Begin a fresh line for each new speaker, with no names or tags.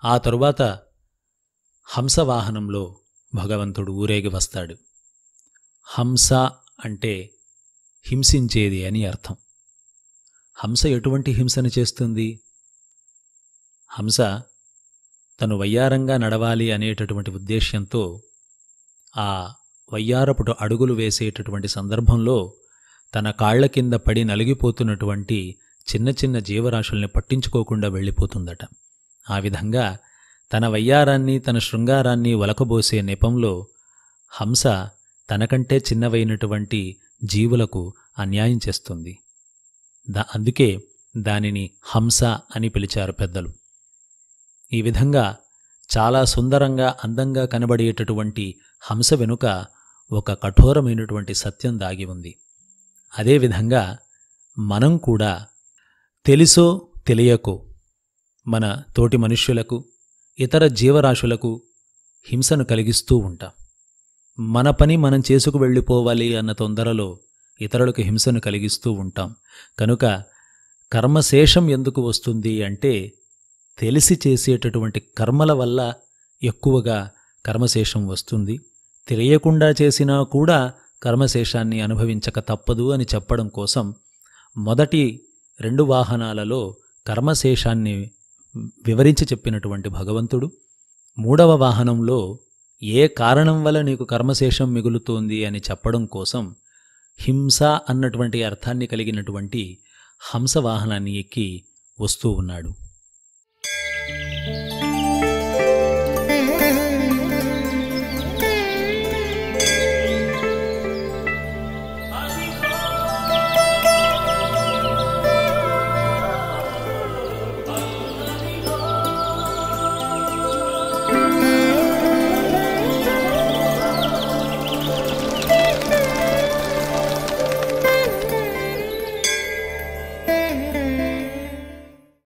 ఆ తరువాత హంసవాహనంలో భగవంతుడు ఊరేగి వస్తాడు హంస అంటే హింసించేది అని అర్థం హంస ఎటువంటి హింసను చేస్తుంది హంస తను వయ్యారంగా నడవాలి అనేటటువంటి ఉద్దేశ్యంతో ఆ వయ్యారపుటు అడుగులు వేసేటటువంటి సందర్భంలో తన కాళ్ల కింద పడి నలిగిపోతున్నటువంటి చిన్న చిన్న జీవరాశుల్ని పట్టించుకోకుండా వెళ్ళిపోతుందట ఆ విధంగా తన వయ్యారాన్ని తన శృంగారాన్ని వలకబోసే నెపంలో హంస తనకంటే చిన్నవైనటువంటి జీవులకు అన్యాయం చేస్తుంది దా అందుకే దానిని హంస అని పిలిచారు పెద్దలు ఈ విధంగా చాలా సుందరంగా అందంగా కనబడేటటువంటి హంస వెనుక ఒక కఠోరమైనటువంటి సత్యం దాగి ఉంది అదేవిధంగా మనం కూడా తెలుసో తెలియకో మన తోటి మనుష్యులకు ఇతర జీవరాశులకు హింసను కలిగిస్తూ ఉంటాం మన పని మనం చేసుకు వెళ్ళిపోవాలి అన్న తొందరలో ఇతరులకు హింసను కలిగిస్తూ ఉంటాం కనుక కర్మశేషం ఎందుకు వస్తుంది అంటే తెలిసి చేసేటటువంటి కర్మల వల్ల ఎక్కువగా కర్మశేషం వస్తుంది తెలియకుండా చేసినా కూడా కర్మశేషాన్ని అనుభవించక తప్పదు అని చెప్పడం కోసం మొదటి రెండు వాహనాలలో కర్మశేషాన్ని వివరించి చెప్పినటువంటి భగవంతుడు మూడవ వాహనంలో ఏ కారణం వల్ల నీకు కర్మశేషం మిగులుతోంది అని చెప్పడం కోసం హింస అన్నటువంటి అర్థాన్ని కలిగినటువంటి హంస వాహనాన్ని ఎక్కి వస్తూ ఉన్నాడు